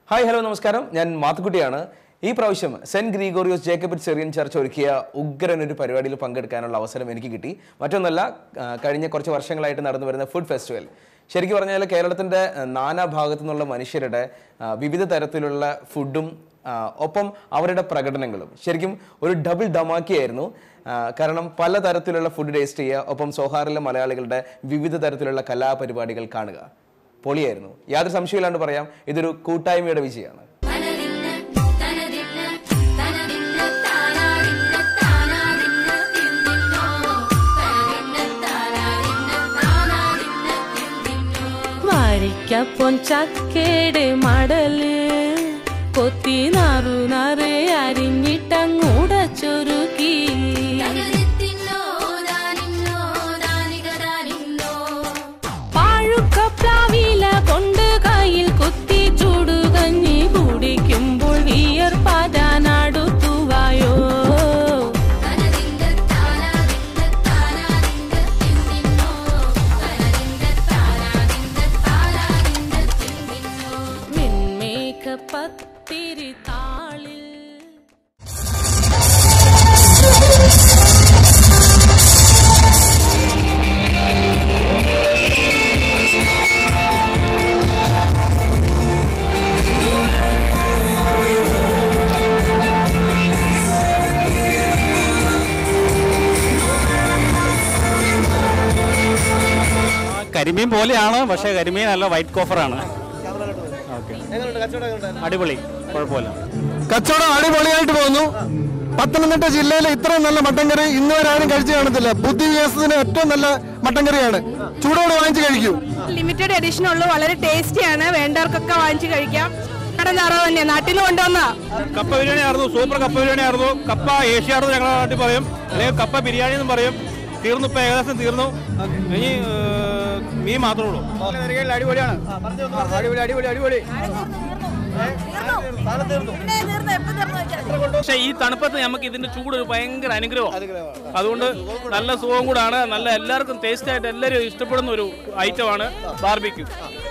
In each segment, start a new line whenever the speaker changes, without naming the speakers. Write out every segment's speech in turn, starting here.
hi hello നമസ്കാരം ഞാൻ മാത്തുക്കുട്ടിയാണ് ഈ പ്രാവശ്യം Saint Gregorios Jacobite Syrian church ഒരുക്കിയ ഉഗ്രൻ ഒരു പരിപാടിയിൽ പങ്കെടുക്കാനുള്ള അവസരം എനിക്ക് കിട്ടി മറ്റൊന്നല്ല ആ, കഴിഞ്ഞ കുറച്ച് വർഷങ്ങളായിട്ട് നടന്നു വരുന്ന ഫുഡ് ഫെസ്റ്റിവൽ ശരിക്കും പറഞ്ഞാൽ കേരളത്തിൻ്റെ നാനാ ഭാഗത്തു നിന്നുള്ള മനുഷ്യരുടെ ആ, വിവിധ തരത്തിലുള്ള ഫുഡും ആ, ഒപ്പം അവരുടെ പ്രകടനങ്ങളും ശരിക്കും ഒരു ഡബിൾ ധമാക്കിയായിരുന്നു ആ, കാരണം പല തരത്തിലുള്ള ഫുഡ് ടേസ്റ്റ് ചെയ്യുക ഒപ്പം സോഹാറിലെ മലയാളികളുടെ വിവിധ തരത്തിലുള്ള കലാപരിപാടികൾ കാണുക പൊളിയായിരുന്നു യാതൊരു സംശയമില്ലാണ്ട് പറയാം ഇതൊരു കൂട്ടായ്മയുടെ വിജയമാണ്
തനതിന്ന തനതിന്ന തനതിന്ന താനാതിന്ന താനാതിന്ന തിന്തിന്നോ തനതിന്ന താനാതിന്ന താനാതിന്ന തിന്തിന്നോ
വാരിക്കപ്പൊൻ ചക്കേട് മടല് കൊത്തി നാറു നാറ് അരിഞ്ഞിട്ടങ്ങൂടച്ചൊരുക്കി
തകരത്തിന്നോ ദാനിന്നോ ദാനികദാനിന്നോ
പാഴുക്കപ്ലാവില കൊണ്ട് കയ്യിൽ കുത്തി ചൂടുകഞ്ഞി കുടിക്കുമ്പോൾ വിയർപ്പാറ്റാനടുത്തുവായോ
തനതിന്ന താനാതിന്ന താനാതിന്ന തിന്തിന്നോ തനതിന്ന താനാതിന്ന താനാതിന്ന തിന്തിന്നോ
മിന്മേഘ പത്തിരി താളിൽ
ആ, കരിമീൻ പോലെയാണ് പക്ഷേ കരിമീൻ അല്ല വൈറ്റ് കോഫറാണ് ഓക്കെ അടിപൊളി കുഴപ്പമില്ല
കച്ചവടം അടിപൊളിയായിട്ട് പോകുന്നു പത്തനംതിട്ട ജില്ലയിലെ ഇത്രയും നല്ല മട്ടൻ കറി ഇന്ന് വരെ ആരും കഴിച്ചു കാണത്തില്ല ബുദ്ധി വികാസത്തിന് ഏറ്റവും നല്ല മട്ടൻ കറിയാണ് ചൂടോടെ വാങ്ങിച്ച് കഴിക്കൂ
ലിമിറ്റഡ് എഡിഷൻ ഉള്ളു വളരെ ടേസ്റ്റിയാണ് വേണ്ടവർക്കൊക്കെ വാങ്ങിച്ച് കഴിക്കാം നാടൻ താറാവ് തന്നെ നാട്ടിൽ നിന്ന് കൊണ്ടുവന്നാ
കപ്പ ബിരിയാണി ആയിരുന്നു സൂപ്പർ കപ്പ ബിരിയാണി ആയിരുന്നു കപ്പ ഏഷ്യാർന്ന് ഞങ്ങളുടെ നാട്ടിൽ പറയും അല്ലെങ്കിൽ കപ്പ ബിരിയാണി എന്നും പറയും തീർന്നു ഇപ്പൊ ഏകദേശം തീർന്നു ഇനി ഏഹ്, മീൻ മാത്രമേ ഉള്ളൂ അടിപൊളിയാണ് അടിപൊളി അടിപൊളി അടിപൊളി പക്ഷേ ഈ തണുപ്പത്ത് നമുക്ക് ഇതിന്റെ ചൂട് ഒരു ഭയങ്കര അനുഗ്രഹമാണ് അതുകൊണ്ട് നല്ല സുഖവും കൂടാണ് നല്ല എല്ലാവർക്കും ടേസ്റ്റ് ആയിട്ട് എല്ലാവരും ഇഷ്ടപ്പെടുന്ന ഒരു ഐറ്റമാണ് ബാർബിക്യൂ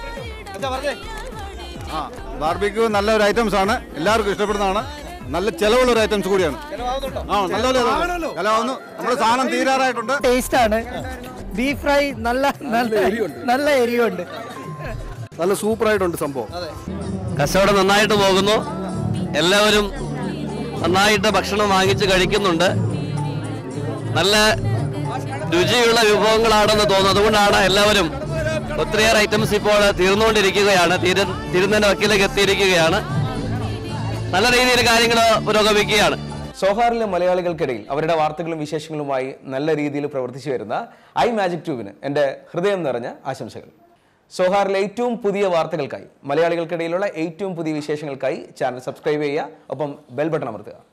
ആ ബാർബിക്യൂ നല്ല ഒരു ഐറ്റംസ് ആണ് എല്ലാവർക്കും ഇഷ്ടപ്പെടുന്നതാണ് നല്ല ചെലവുള്ള ഒരു ഐറ്റംസ് കൂടിയാണ് ആ നല്ല ചെലവാകുന്നു നമ്മുടെ സാധനം തീരാറായിട്ടുണ്ട്
ടേസ്റ്റ് ആണ് ബീഫ് ഫ്രൈ നല്ല നല്ല നല്ല എരിവുണ്ട്
നല്ല സൂപ്പർ ആയിട്ടുണ്ട് സംഭവം
കച്ചവടം നന്നായിട്ട് പോകുന്നു എല്ലാവരും നന്നായിട്ട് ഭക്ഷണം വാങ്ങിച്ച് കഴിക്കുന്നുണ്ട് നല്ല രുചിയുള്ള വിഭവങ്ങളാണെന്ന് തോന്നുന്നു അതുകൊണ്ടാണ് എല്ലാവരും ഒത്തിരിയേറെ ഐറ്റംസ് ഇപ്പോൾ തീർന്നുകൊണ്ടിരിക്കുകയാണ് തീര തീരുന്നതിന്റെ വക്കീലേക്ക് എത്തിയിരിക്കുകയാണ് നല്ല രീതിയിൽ കാര്യങ്ങൾ പുരോഗമിക്കുകയാണ്
സോഹാറിലെ മലയാളികൾക്കിടയിൽ അവരുടെ വാർത്തകളും വിശേഷങ്ങളുമായി നല്ല രീതിയിൽ പ്രവർത്തിച്ചു വരുന്ന ഐ മാജിക് ട്യൂബിന് എൻ്റെ ഹൃദയം നിറഞ്ഞ ആശംസകൾ സോഹാറിലെ ഏറ്റവും പുതിയ വാർത്തകൾക്കായി മലയാളികൾക്കിടയിലുള്ള ഏറ്റവും പുതിയ വിശേഷങ്ങൾക്കായി ചാനൽ സബ്സ്ക്രൈബ് ചെയ്യുക ഒപ്പം ബെൽ ബട്ടൺ അമർത്തുക